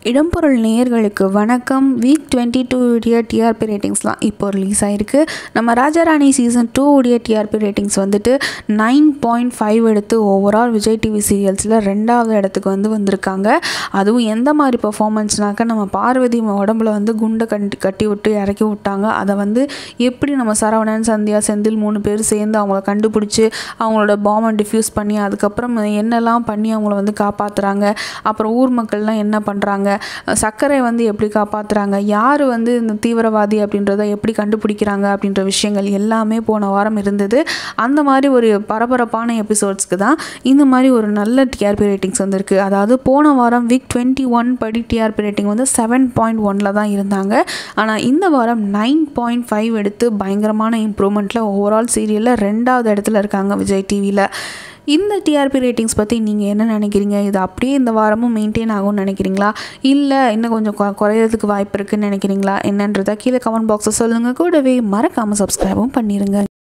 இடம்பொருள் நேயர்களுக்கு வணக்கம் வீக் டுவெண்ட்டி டூ உடைய டிஆர்பி ரேட்டிங்ஸ்லாம் இப்போ ரிலீஸ் ஆகிருக்கு நம்ம ராஜாராணி சீசன் டூ உடைய டிஆர்பி ரேட்டிங்ஸ் வந்துட்டு நைன் பாயிண்ட் ஃபைவ் எடுத்து ஓவரால் விஜய் டிவி சீரியல்ஸில் ரெண்டாவது இடத்துக்கு வந்து வந்திருக்காங்க அதுவும் எந்த மாதிரி பர்ஃபார்மன்ஸ்னாக்கா நம்ம பார்வதி உடம்புல வந்து குண்டை கட்டி கட்டி விட்டு இறக்கி விட்டாங்க அதை வந்து எப்படி நம்ம சரவணன் சந்தியா செந்தில் மூணு பேர் சேர்ந்து அவங்கள கண்டுபிடிச்சி அவங்களோட பாம்பை டிஃப்யூஸ் பண்ணி அதுக்கப்புறம் என்னெல்லாம் பண்ணி அவங்கள வந்து காப்பாற்றுறாங்க அப்புறம் ஊர் மக்கள்லாம் என்ன பண்ணுறாங்க சர்க்கரை வந்து எப்படி காப்பாற்றுறாங்க யார் வந்து இந்த தீவிரவாதி அப்படின்றத எப்படி கண்டுபிடிக்கிறாங்க அப்படின்ற விஷயங்கள் எல்லாமே போன வாரம் இருந்தது அந்த மாதிரி ஒரு பரபரப்பான எபிசோட்ஸ்க்கு தான் இந்த மாதிரி ஒரு நல்ல டிஆர்பி ரேட்டிங்ஸ் வந்திருக்கு அதாவது போன வாரம் வீக் டுவெண்ட்டி ஒன் படி டிஆர்பி ரேட்டிங் வந்து செவன் பாயிண்ட் ஒனில் தான் இருந்தாங்க ஆனால் இந்த வாரம் நைன் பாயிண்ட் ஃபைவ் எடுத்து பயங்கரமான இம்ப்ரூவ்மெண்ட்டில் ஓவரால் சீரியலில் ரெண்டாவது இடத்துல இருக்காங்க விஜய் டிவியில் இந்த டிஆர்பி ரேட்டிங்ஸ் பற்றி நீங்கள் என்ன நினைக்கிறீங்க இது அப்படியே இந்த வாரமும் மெயின்டைன் ஆகும்னு நினைக்கிறீங்களா இல்லை இன்னும் கொஞ்சம் கொ- குறையிறதுக்கு வாய்ப்பு இருக்குன்னு நினைக்கிறீங்களா என்னன்றதை கீழே கமெண்ட் பாக்ஸை சொல்லுங்கள் கூடவே மறக்காமல் சப்ஸ்கிரைபும் பண்ணிடுங்க